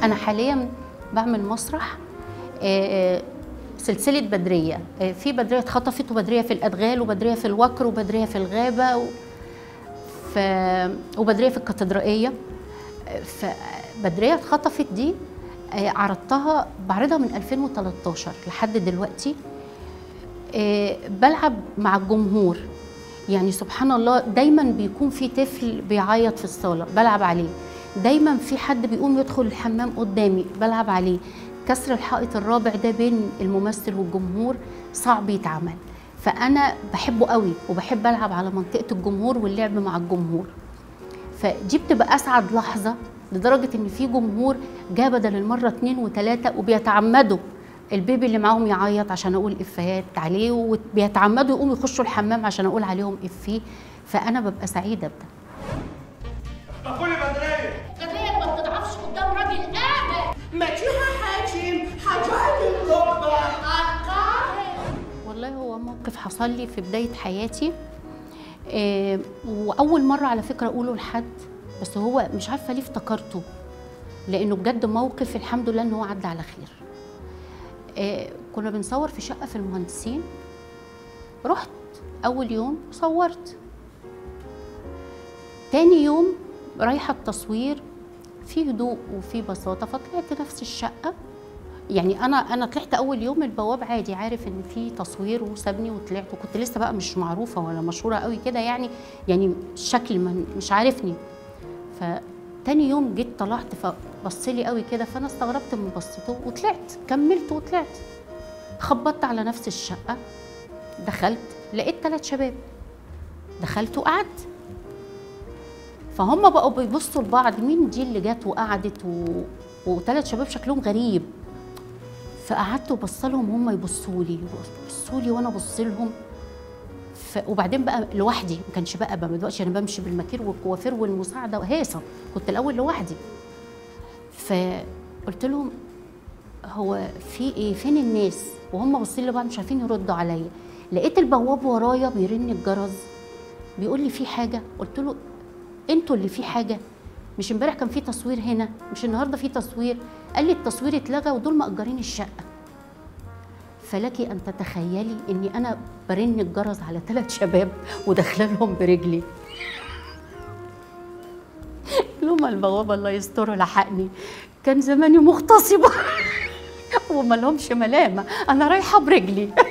انا حاليا بعمل مسرح آه، سلسله بدريه آه، في بدريه اتخطفت وبدريه في الادغال وبدريه في الوكر وبدريه في الغابه و... ف... وبدريه في الكاتدرائيه آه، فبدريه اتخطفت دي آه، عرضتها بعرضها من 2013 لحد دلوقتي آه، بلعب مع الجمهور يعني سبحان الله دايما بيكون في طفل بيعيط في الصاله بلعب عليه دايما في حد بيقوم يدخل الحمام قدامي بلعب عليه كسر الحائط الرابع ده بين الممثل والجمهور صعب يتعمل فانا بحبه قوي وبحب العب على منطقه الجمهور واللعب مع الجمهور فدي بتبقى اسعد لحظه لدرجه ان في جمهور جه بدل المره اتنين وتلاته وبيتعمدوا البيبي اللي معاهم يعيط عشان اقول افيهات عليه وبيتعمدوا يقوموا يخشوا الحمام عشان اقول عليهم افيه فانا ببقى سعيده بده قولي بدرية غبية ما بتضعفش قدام راجل قاعد ما فيها حاجم حاجات اللقبة القاهر والله هو موقف حصل لي في بداية حياتي آه، وأول مرة على فكرة أقوله لحد بس هو مش عارفة ليه افتكرته لأنه بجد موقف الحمد لله إن هو عدى على خير آه، كنا بنصور في شقة في المهندسين رحت أول يوم صورت تاني يوم رايحة التصوير في هدوء وفي بساطة فطلعت نفس الشقة يعني انا انا طلعت اول يوم البواب عادي عارف ان في تصوير وسابني وطلعت وكنت لسه بقى مش معروفه ولا مشهوره قوي كده يعني يعني الشكل من مش عارفني فتاني يوم جيت طلعت فبص لي قوي كده فانا استغربت من بصته وطلعت كملت وطلعت خبطت على نفس الشقه دخلت لقيت ثلاث شباب دخلت وقعدت فهم بقوا بيبصوا لبعض مين دي اللي جت وقعدت و... وثلاث شباب شكلهم غريب فقعدت وبص لهم هم يبصوا لي يبصوا لي وانا ابص لهم ف... وبعدين بقى لوحدي ما كانش بقى ما دلوقتي انا بمشي بالمكير والكوافير والمساعده وهيصه كنت الاول لوحدي فقلت لهم هو في ايه فين الناس وهم باصين لبعض مش عارفين يردوا عليا لقيت البواب ورايا بيرن الجرس بيقول لي في حاجه قلت له انتوا اللي في حاجه مش امبارح كان في تصوير هنا مش النهارده في تصوير قال لي التصوير اتلغى ودول مأجرين الشقه فلك ان تتخيلي اني انا برن الجرس على ثلاث شباب وداخله لهم برجلي لهم البوابه الله يستره لحقني كان زماني مغتصبه وما لهمش ملامه انا رايحه برجلي